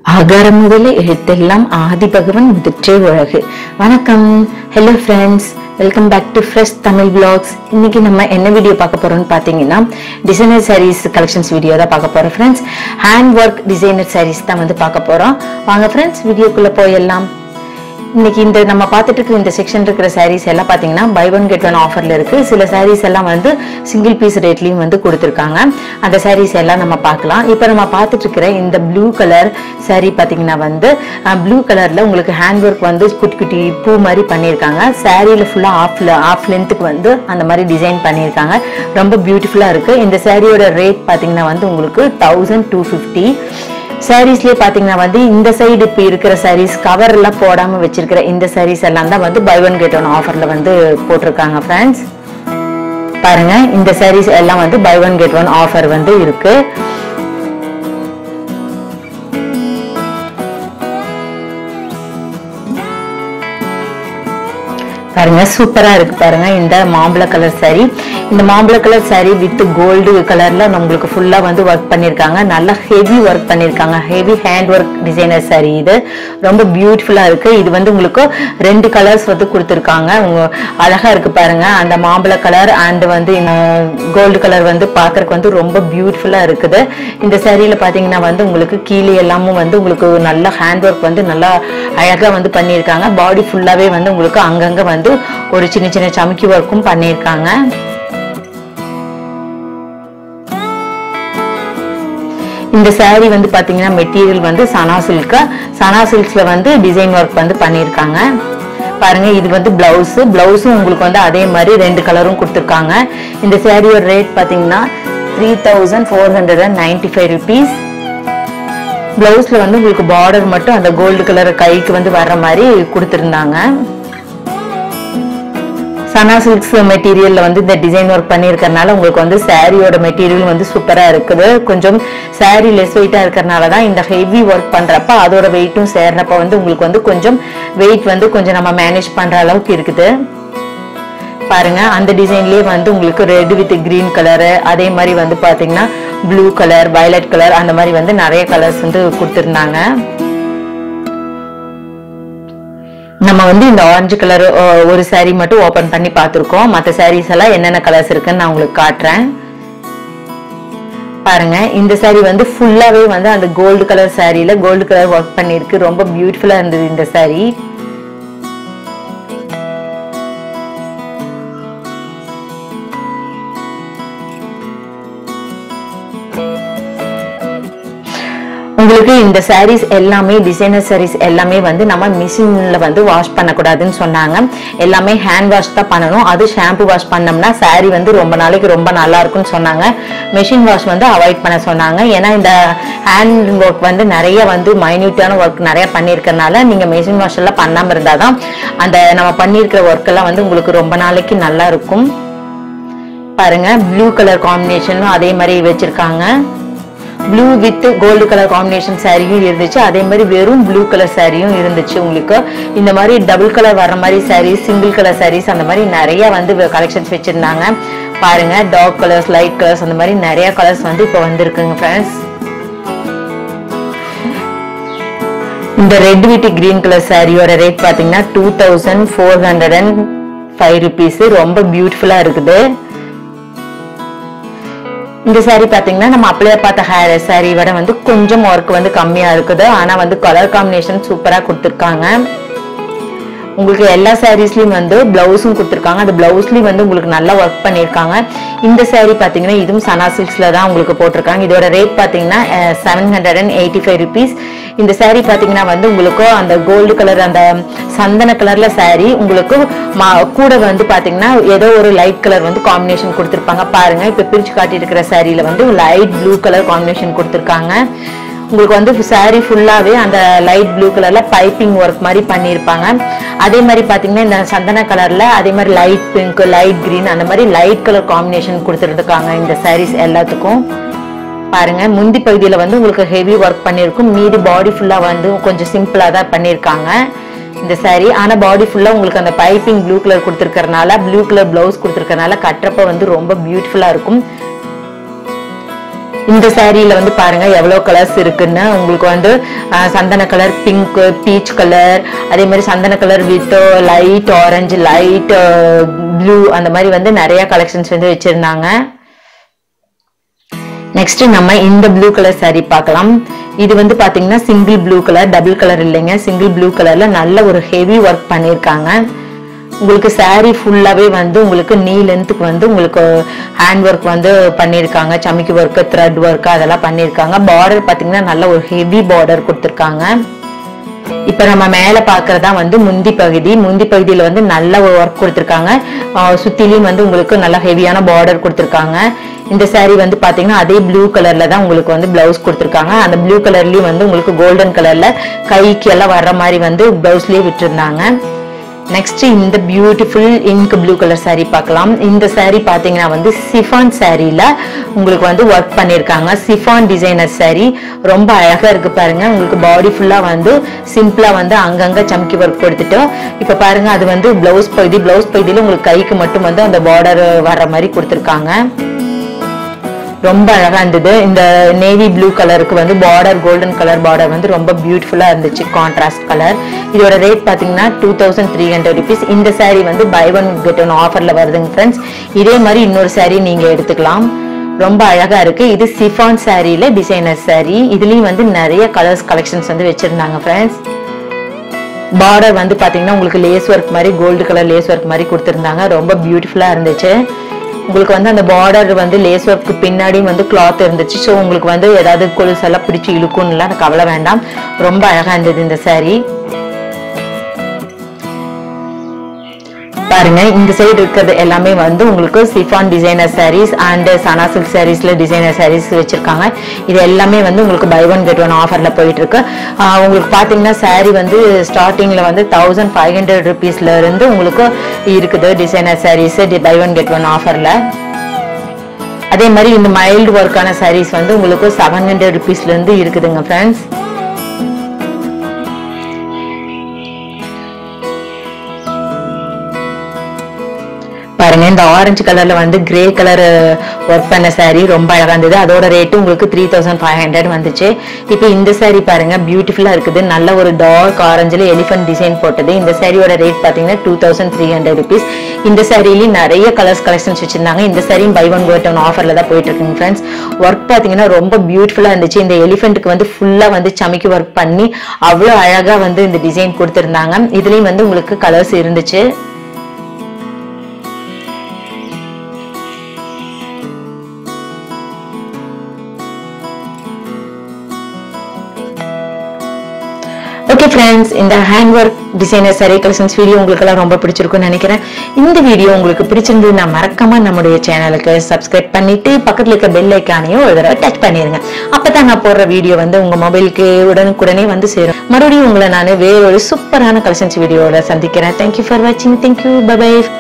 ஆகாரம் முதல எழுத்தெல்லாம் ஆதி பகவன் முதிற்றே உலகு வணக்கம் hello friends welcome back to fresh Tamil vlogs இன்னைக்கு நம்ம என்ன வீடியோ பார்க்க போறோம்னு பார்த்தீங்கன்னா டிசைனர் சாரீஸ் கலெக்ஷன்ஸ் வீடியோ தான் பார்க்க போறோம் friends hand work designer sarees தான் வந்து பார்க்க போறோம் வாங்க ஃப்ரெண்ட்ஸ் வீடியோக்குள்ள போயிடலாம் இன்னைக்கு இந்த நம்ம பார்த்துட்டு இருக்கிற இந்த செக்ஷன் இருக்கிற சாரீஸ் எல்லாம் பார்த்தீங்கன்னா பை ஒன் கெட் ஒன் ஆஃபர்ல இருக்கு சில சாரீஸ் எல்லாம் வந்து சிங்கிள் பீஸ் ரேட்லயும் வந்து கொடுத்துருக்காங்க அந்த சாரீஸ் எல்லாம் நம்ம பார்க்கலாம் இப்போ நம்ம பார்த்துட்டு இருக்கிற இந்த ப்ளூ கலர் saree பார்த்தீங்கன்னா வந்து ப்ளூ கலர்ல உங்களுக்கு ஹேண்ட் ஒர்க் வந்து குட்டி குட்டி பூ மாதிரி பண்ணியிருக்காங்க சாரியில ஃபுல்லா ஆஃப் ஆஃப் லென்த்துக்கு வந்து அந்த மாதிரி டிசைன் பண்ணியிருக்காங்க ரொம்ப பியூட்டிஃபுல்லா இருக்கு இந்த சாரியோட ரேட் பார்த்தீங்கன்னா வந்து உங்களுக்கு தௌசண்ட் டூ ஃபிஃப்டி சாரீஸ்லயே பாத்தீங்கன்னா வந்து இந்த சைடு இப்ப இருக்கிற சாரீஸ் கவர் எல்லாம் போடாம வச்சிருக்கிற இந்த சாரீஸ் எல்லாம் தான் வந்து பை ஒன் கெட் ஒன் ஆஃபர்ல வந்து போட்டிருக்காங்க ஃப்ரெண்ட்ஸ் பாருங்க இந்த சாரீஸ் எல்லாம் வந்து buy one get one offer வந்து இருக்கு பாருங்க சூப்பரா இருக்கு பாருங்க இந்த மாம்பழ கலர் saree இந்த மாம்பழ கலர் saree வித் கோல்டு கலர்ல உங்களுக்கு ஃபுல்லா வந்து ஒர்க் பண்ணிருக்காங்க நல்லா ஹெவி ஒர்க் பண்ணிருக்காங்க heavy hand work designer saree இது ரொம்ப பியூட்டிஃபுல்லா இருக்கு இது வந்து உங்களுக்கு ரெண்டு கலர்ஸ் வந்து கொடுத்துருக்காங்க உங்க அழகா இருக்கு பாருங்க அந்த மாம்பழ கலர் அண்ட் வந்து கோல்டு கலர் வந்து பாக்குறதுக்கு வந்து ரொம்ப பியூட்டிஃபுல்லா இருக்குது இந்த சாரியில பாத்தீங்கன்னா வந்து உங்களுக்கு கீழே எல்லாமும் வந்து உங்களுக்கு நல்ல ஹேண்ட் ஒர்க் வந்து நல்லா அழகா வந்து பண்ணியிருக்காங்க பாடி ஃபுல்லாவே வந்து உங்களுக்கு அங்கங்க வந்து ஒரு சின்ன சின்ன சமுக்கி ஒர்க்கும் பண்ணியிருக்காங்க இந்த saree வந்து பாத்தீங்கன்னா மெட்டீரியல் வந்து சனா சில்க் சனா சில்க்ஸ்ல வந்து டிசைன் ஒர்க் வந்து பண்ணியிருக்காங்க பாருங்க இது வந்து பிளவுஸ் பிளவுஸும் உங்களுக்கு வந்து அதே மாதிரி ரெண்டு கலரும் கொடுத்துருக்காங்க இந்த சாரியோட ரேட் பாத்தீங்கன்னா three thousand four hundred and ninety five rupees பிளவுஸ்ல வந்து உங்களுக்கு பார்டர் மட்டும் அந்த கோல்டு கலர் கைக்கு வந்து வர்ற மாதிரி கொடுத்துருந்தாங்க சனா சில்க்ஸ் மெட்டீரியல்ல வந்து இந்த டிசைன் ஒர்க் பண்ணியிருக்கறனால உங்களுக்கு வந்து சாரியோட மெட்டீரியல் வந்து சூப்பரா இருக்குது கொஞ்சம் சாரி லெஸ் வெயிட்டா இருக்கறனால தான் இந்த ஹெவி ஒர்க் பண்றப்ப அதோட வெயிட்டும் சேர்றப்ப வந்து உங்களுக்கு வந்து கொஞ்சம் வெயிட் வந்து கொஞ்சம் நம்ம மேனேஜ் பண்ற அளவுக்கு இருக்குது பாருங்க அந்த டிசைன்லயே வந்து உங்களுக்கு ரெட் வித் கிரீன் கலரு அதே மாதிரி வந்து பாத்தீங்கன்னா ப்ளூ கலர் வயலட் கலர் அந்த மாதிரி வந்து நிறைய கலர்ஸ் வந்து கொடுத்துருந்தாங்க நம்ம வந்து இந்த ஆரஞ்சு கலர் ஒரு saree மட்டும் ஓபன் பண்ணி பார்த்துருக்கோம் மற்ற sarees எல்லாம் என்னென்ன கலர்ஸ் இருக்குன்னு நான் உங்களுக்கு காட்டுறேன் பாருங்க இந்த saree வந்து ஃபுல்லாவே வந்து அந்த கோல்டு கலர் சாரியில கோல்டு கலர் ஒர்க் பண்ணிருக்கு ரொம்ப பியூட்டிஃபுல்லா இருந்தது இந்த saree உங்களுக்கு இந்த sarees எல்லாமே டிசைனர் sarees எல்லாமே வந்து நம்ம மிஷின்ல வந்து வாஷ் பண்ணக்கூடாதுன்னு சொன்னாங்க எல்லாமே ஹேண்ட் வாஷ் தான் பண்ணணும் அது ஷாம்பு வாஷ் பண்ணோம்னா saree வந்து ரொம்ப நாளைக்கு ரொம்ப நல்லா இருக்கும்னு சொன்னாங்க மிஷின் வாஷ் வந்து அவாய்ட் பண்ண சொன்னாங்க ஏன்னா இந்த ஹேண்ட் ஒர்க் வந்து நிறைய வந்து மைன்யூட்டான ஒர்க் நிறைய பண்ணியிருக்கறனால நீங்க மிஷின் வாஷ் எல்லாம் பண்ணாம இருந்தாதான் அந்த நம்ம பண்ணியிருக்கிற ஒர்க் எல்லாம் வந்து உங்களுக்கு ரொம்ப நாளைக்கு நல்லா இருக்கும் பாருங்க ப்ளூ கலர் காம்பினேஷனும் அதே மாதிரி வச்சிருக்காங்க blue with gold colour combination சாரியும் இருந்துச்சு அதே மாதிரி வெறும் ப்ளூ கலர் சாரியும் இருந்துச்சு உங்களுக்கு இந்த மாதிரி டபுள் கலர் வர மாதிரி சாரீஸ் சிங்கிள் கலர் சாரீஸ் அந்த மாதிரி நிறைய வந்து கலெக்ஷன்ஸ் வச்சிருந்தாங்க பாருங்க டார்க் கலர்ஸ் லைட் கலர்ஸ் அந்த மாதிரி நிறைய கலர்ஸ் வந்து இப்போ வந்திருக்குங்க ஃப்ரெண்ட்ஸ் இந்த ரெட் வித் கிரீன் கலர் சாரியோட ரேட் பாத்தீங்கன்னா two thousand four hundred and five rupees ரொம்ப பியூட்டிஃபுல்லா இருக்குது இந்த saree பாத்தீங்கன்னா நம்ம அப்படியே பார்த்த ஹேர் saree விட வந்து கொஞ்சம் ஒர்க் வந்து கம்மியா இருக்குது ஆனா வந்து கலர் காம்பினேஷன் சூப்பரா கொடுத்துருக்காங்க உங்களுக்கு எல்லா சாரீஸ்லயும் வந்து பிளவுஸும் கொடுத்துருக்காங்க அந்த பிளவுஸ்லயும் வந்து உங்களுக்கு நல்லா ஒர்க் பண்ணியிருக்காங்க இந்த saree பாத்தீங்கன்னா இதுவும் சனா சில்க்ஸ்ல தான் உங்களுக்கு போட்டிருக்காங்க இதோட ரேட் பாத்தீங்கன்னா seven hundred and eighty five rupees இந்த saree பாத்தீங்கன்னா வந்து உங்களுக்கு அந்த கோல்டு கலர் அந்த சந்தன கலர்ல saree உங்களுக்கு மா- கூட வந்து பாத்தீங்கன்னா ஏதோ ஒரு லைட் கலர் வந்து காம்பினேஷன் கொடுத்துருப்பாங்க பாருங்க இப்ப பிரிச்சு காட்டிட்டு இருக்கிற சாரியில வந்து லைட் ப்ளூ கலர் காம்பினேஷன் கொடுத்துருக்காங்க உங்களுக்கு வந்து saree ஃபுல்லாவே அந்த லைட் ப்ளூ கலர்ல பைப்பிங் ஒர்க் மாதிரி பண்ணியிருப்பாங்க அதே மாதிரி பாத்தீங்கன்னா இந்த சந்தன கலர்ல அதே மாதிரி லைட் பிங்க் லைட் கிரீன் அந்த மாதிரி லைட் கலர் காம்பினேஷன் கொடுத்துருக்காங்க இந்த sarees எல்லாத்துக்கும் பாருங்க முந்தி பகுதியில வந்து உங்களுக்கு ஹெவி ஒர்க் பண்ணியிருக்கும் மீதி பாடி ஃபுல்லா வந்து கொஞ்சம் சிம்பிளா தான் பண்ணியிருக்காங்க இந்த saree ஆனா பாடி ஃபுல்லா உங்களுக்கு அந்த பைப்பிங் ப்ளூ கலர் கொடுத்துருக்கறனால ப்ளூ கலர் பிளவுஸ் கொடுத்துருக்கறனால கட்டுறப்ப வந்து ரொம்ப பியூட்டிஃபுல்லா இருக்கும் இந்த சாரியில வந்து பாருங்க எவ்வளவு கலர்ஸ் இருக்குன்னு உங்களுக்கு வந்து அஹ், சந்தன கலர் பிங்க் பீச் கலர் அதே மாதிரி சந்தன colour with light orange light blue அந்த மாதிரி வந்து நிறைய கலெக்ஷன்ஸ் வந்து வச்சிருந்தாங்க நெக்ஸ்ட் நம்ம இந்த ப்ளூ கலர் saree பார்க்கலாம் இது வந்து பாத்தீங்கன்னா single blue colour double colour இல்லைங்க சிங்கிள் ப்ளூ கலர்ல நல்ல ஒரு ஹெவி ஒர்க் பண்ணியிருக்காங்க உங்களுக்கு saree ஃபுல்லாவே வந்து உங்களுக்கு நீ லென்த்துக்கு வந்து உங்களுக்கு ஹேண்ட் ஒர்க் வந்து பண்ணியிருக்காங்க சமிக்கி ஒர்க் த்ரெட் ஒர்க் அதெல்லாம் பண்ணியிருக்காங்க பார்டர் பாத்தீங்கன்னா நல்ல ஒரு ஹெவி பார்டர் கொடுத்துருக்காங்க இப்ப நம்ம மேல பாக்குறதா வந்து முந்தி பகுதி முந்தி பகுதியில வந்து நல்ல ஒரு ஒர்க் கொடுத்துருக்காங்க ஆஹ் சுத்திலையும் வந்து உங்களுக்கு நல்ல ஹெவியான பார்டர் கொடுத்துருக்காங்க இந்த saree வந்து பாத்தீங்கன்னா அதே ப்ளூ கலர்ல தான் உங்களுக்கு வந்து பிளவுஸ் கொடுத்துருக்காங்க அந்த ப்ளூ கலர்லயும் வந்து உங்களுக்கு கோல்டன் கலர்ல கைக்கு எல்லாம் வர்ற மாதிரி வந்து பிளவுஸ்லயே விட்டுருந்தாங்க நெக்ஸ்ட் இந்த beautiful ink blue colour saree பார்க்கலாம் இந்த saree பாத்தீங்கன்னா வந்து சிஃபான் சாரீல உங்களுக்கு வந்து ஒர்க் பண்ணியிருக்காங்க சிஃபான் டிசைனர் saree ரொம்ப அழகா இருக்கு பாருங்க உங்களுக்கு பாடி ஃபுல்லா வந்து சிம்பிளா வந்து அங்கங்க சம்கி ஒர்க் கொடுத்துட்டு இப்ப பாருங்க அது வந்து பிளவுஸ் பகுதி பிளவுஸ் பகுதியில உங்களுக்கு கைக்கு மட்டும் வந்து அந்த பார்டர் வர்ற மாதிரி கொடுத்துருக்காங்க ரொம்ப அழகா இருந்தது இந்த நேவி ப்ளூ கலருக்கு வந்து பார்டர் கோல்டன் கலர் பார்டர் வந்து ரொம்ப பியூட்டிஃபுல்லா இருந்துச்சு கான்ட்ராஸ்ட் கலர் இதோட ரேட் பாத்தீங்கன்னா two thousand three hundred rupees இந்த saree வந்து பை ஒன் கெட் ஒன் ஆஃபர்ல வருதுங்க ஃப்ரெண்ட்ஸ் இதே மாதிரி இன்னொரு saree நீங்க எடுத்துக்கலாம் ரொம்ப அழகா இருக்கு இது சிஃபான் சாரியில டிசைனர் saree இதுலயும் வந்து நிறைய கலர்ஸ் கலெக்ஷன்ஸ் வந்து வச்சிருந்தாங்க ஃப்ரெண்ட்ஸ் பார்டர் வந்து பாத்தீங்கன்னா உங்களுக்கு லேஸ் ஒர்க் மாதிரி கோல்டு கலர் லேஸ் ஒர்க் மாதிரி கொடுத்துருந்தாங்க ரொம்ப பியூட்டிஃபுல்லா இருந்துச்சு உங்களுக்கு வந்து அந்த பார்டர் வந்து லேஸ் ஒர்க்கு பின்னாடியும் வந்து கிளாத் இருந்துச்சு ஸோ உங்களுக்கு வந்து ஏதாவது கொலுசு எல்லாம் பிடிச்சி இழுக்கும்னுலாம் கவலை வேண்டாம் ரொம்ப அழகா இருந்தது இந்த saree பாருங்க இந்த சைடு இருக்கிறது எல்லாமே வந்து உங்களுக்கு சிஃபான் டிசைனர் sarees அண்ட் சனா சில்க் சாரீஸ்ல டிசைனர் sarees வச்சிருக்காங்க இது எல்லாமே வந்து உங்களுக்கு பை ஒன் கெட் ஒன் ஆஃபர்ல போயிட்டு இருக்கு ஆஹ் உங்களுக்கு பாத்தீங்கன்னா saree வந்து ஸ்டார்டிங்ல வந்து தௌசண்ட் ஃபைவ் ஹண்ட்ரட் ருபீஸ்ல இருந்து உங்களுக்கு இருக்குது designer sarees buy one get one ஆஃபர்ல அதே மாதிரி இந்த மைல்டு ஒர்க்கான sarees வந்து உங்களுக்கு செவன் ஹண்ட்ரட் ருபீஸ்ல இருந்து இருக்குதுங்க ஃப்ரெண்ட்ஸ் பாருங்க இந்த ஆரஞ்சு கலர்ல வந்து கிரே கலர் ஒர்க் பண்ண saree ரொம்ப அழகா இருந்தது அதோட ரேட்டு உங்களுக்கு த்ரீ தௌசண்ட் ஃபைவ் ஹண்ட்ரட் வந்துச்சு இப்போ இந்த saree பாருங்க பியூட்டிஃபுல்லா இருக்குது நல்ல ஒரு டார்க் ஆரஞ்சுல எலிஃபென்ட் டிசைன் போட்டது இந்த சாரியோட ரேட் பாத்தீங்கன்னா two thousand three hundred rupees இந்த சாரிலையும் நிறைய கலர்ஸ் கலெக்ஷன்ஸ் வச்சிருந்தாங்க இந்த சாரியும் பை ஒன் கோட் ஒன் ஆஃபர்ல தான் போயிட்டு இருக்குங்க ஃப்ரெண்ட்ஸ் ஒர்க் பாத்தீங்கன்னா ரொம்ப பியூட்டிஃபுல்லா இருந்துச்சு இந்த எலிஃபென்ட்டுக்கு வந்து ஃபுல்லா வந்து சமைக்கு ஒர்க் பண்ணி அவ்வளோ அழகா வந்து இந்த டிசைன் கொடுத்திருந்தாங்க இதுலயும் வந்து உங்களுக்கு கலர்ஸ் இருந்துச்சு ஓகே ஃப்ரெண்ட்ஸ் இந்த hand work designer sari collections video உங்களுக்கு எல்லாம் ரொம்ப பிடிச்சிருக்கும்னு நினைக்கிறேன் இந்த வீடியோ உங்களுக்கு பிடிச்சிருந்தது நான் மறக்காம நம்முடைய சேனலுக்கு சப்ஸ்கிரைப் பண்ணிட்டு பக்கத்துல இருக்க பெல் ஐக்கானையும் ஒரு தடவை டச் பண்ணிருங்க அப்பதான் நான் போடுற வீடியோ வந்து உங்க மொபைலுக்கு உடனுக்குடனே வந்து சேரும் மறுபடியும் உங்களை நான் வேற ஒரு சூப்பரான கலெக்ஷன்ஸ் வீடியோட சந்திக்கிறேன் தேங்க்யூ ஃபார் வாட்சிங் தேங்க்யூ பை